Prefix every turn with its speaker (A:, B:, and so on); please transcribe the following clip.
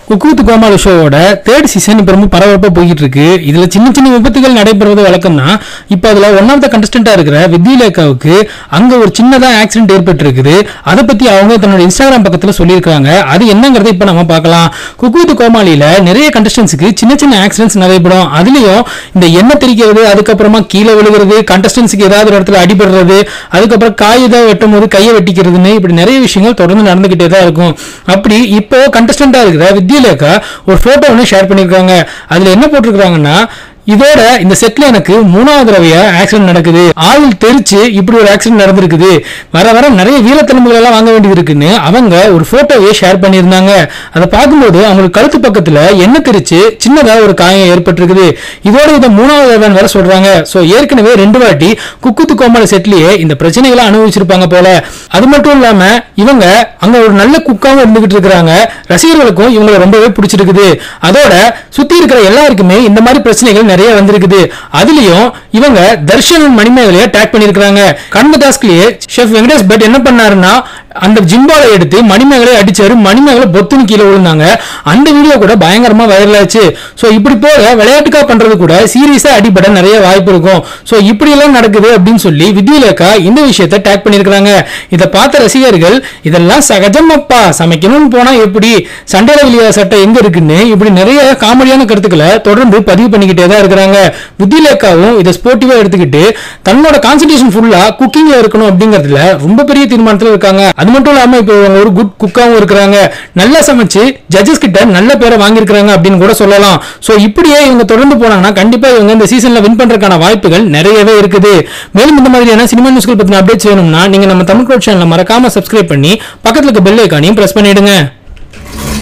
A: குக்கூத்து கோமாளி ஷோவோட third season இப்ப ரொம்ப பரபரப்பா போய்கிட்டு இருக்கு இதுல சின்ன சின்ன விபத்துகள் நடைபெறுவது வழக்கம் தான் இப்ப அதுல ஒன் ஆஃப் த கண்டஸ்டன்டா இருக்கிற வித்யலேகாவுக்கு அங்க ஒரு சின்னதா ஆக்சிடென்ட் ஏற்பட்டு இருக்குது அதை பத்தி அவங்க தன்னோட இன்ஸ்டாகிராம் பக்கத்துல சொல்லியிருக்காங்க அது என்னங்கறத இப்ப நம்ம பார்க்கலாம் குக்கூத்து கோமாளியில நிறைய கண்டஸ்டன்ஸுக்கு சின்ன சின்ன ஆக்சிடென்ட்ஸ் நடைபெறும் அதுலயும் இந்த எண்ணெய் தெரிக்கிறது அதுக்கப்புறமா கீழே விழுகிறது கண்டஸ்டன்ஸுக்கு ஏதாவது ஒரு இடத்துல அடிபடுறது அதுக்கப்புறம் காய் ஏதாவது வெட்டும் போது கையை வெட்டிக்கிறதுன்னு இப்படி நிறைய விஷயங்கள் தொடர்ந்து நடந்துகிட்டே தான் இருக்கும் அப்படி இப்போ கண்டஸ்டண்டா இருக்கிற வித்யலேகா ஒரு போட்டோ ஒன்று ஷேர் பண்ணியிருக்காங்க அதுல என்ன போட்டிருக்காங்கன்னா இதோட இந்த செட்ல எனக்கு மூணாவது தடவையா ஆக்சிடென்ட் நடக்குது ஆயில் தெரிச்சு இப்படி ஒரு ஆக்சிடென்ட் நடந்திருக்குது வர வர நிறைய வீரத்தெலும்புகள் எல்லாம் வாங்க வேண்டியது இருக்குன்னு அவங்க ஒரு போட்டோவை ஷேர் பண்ணியிருந்தாங்க அதை பார்க்கும்போது அவங்களுக்கு கழுத்து பக்கத்துல எண்ணெய் தெரிச்சு சின்னதா ஒரு காயம் ஏற்பட்டிருக்குது இதோட இதை மூணாவது தடவை வேற சொல்றாங்க சோ ஏற்கனவே ரெண்டு வாட்டி குக்குத்து கோமாளி செட்லயே இந்த பிரச்சனைகளை அனுபவிச்சிருப்பாங்க போல அது மட்டும் இல்லாம இவங்க அங்க ஒரு நல்ல குக்காவும் இருந்துகிட்டு இருக்கிறாங்க ரசிகர்களுக்கும் இவங்களை ரொம்பவே பிடிச்சிருக்குது அதோட சுத்தி இருக்கிற எல்லாருக்குமே இந்த மாதிரி பிரச்சனைகள் நிறைய வந்திருக்குது அதுலயும் இவங்க தர்ஷன் மணிமேகலைய டேக் பண்ணிருக்காங்க கண்மதாஸ்கிலேயே ஷெஃப் வெங்கடேஷ் பட் என்ன பண்ணாருன்னா அந்த ஜிம்பாலை எடுத்து மணிமேகலை அடிச்சாரு மணிமேகலை பொத்துன்னு கீழே விழுந்தாங்க அந்த வீடியோ கூட பயங்கரமா வைரல் ஆச்சு சோ இப்படி போக விளையாட்டுக்கா பண்றது கூட சீரியஸா அடிபட நிறைய வாய்ப்பு இருக்கும் சோ இப்படி எல்லாம் நடக்குது அப்படின்னு சொல்லி வித்யலேகா இந்த விஷயத்தை டேக் பண்ணிருக்காங்க இதை பார்த்த ரசிகர்கள் இதெல்லாம் சகஜம் அப்பா சமைக்கணும்னு போனா எப்படி சண்டையில வெளியா சட்டை எங்க இருக்குன்னு இப்படி நிறைய காமெடியான கருத்துக்களை தொடர்ந்து பதிவு பண்ணிக்கிட்டே தான் இருக்கிறாங்க வித்யலேகாவும் இதை ஸ்போர்ட்டிவா எடுத்துக்கிட்டு தன்னோட கான்சன்ட்ரேஷன் ஃபுல்லா குக்கிங்ல இருக்கணும் அப்படிங்கறதுல ரொம்ப பெரிய தீர்மானத்துல இருக்காங்க அது மட்டும் இல்லாம இப்போ இவங்க ஒரு குட் குக்காவும் இருக்கிறாங்க நல்லா சமைச்சு ஜட்ஜஸ் கிட்ட நல்ல பேரை வாங்கியிருக்கிறாங்க அப்படின்னு கூட சொல்லலாம் சோ இப்படியே இவங்க தொடர்ந்து போனாங்கன்னா கண்டிப்பா இவங்க இந்த சீசன்ல வின் பண்றதுக்கான வாய்ப்புகள் நிறையவே இருக்குது மேலும் இந்த மாதிரியான சினிமா நியூஸ்கள் பத்தின அப்டேட்ஸ் வேணும்னா நீங்க நம்ம தமிழ் சேனலை மறக்காம சப்ஸ்கிரைப் பண்ணி பக்கத்துல இருக்க பெல் ஐக்கானையும் பிரஸ் பண்ணிடுங்க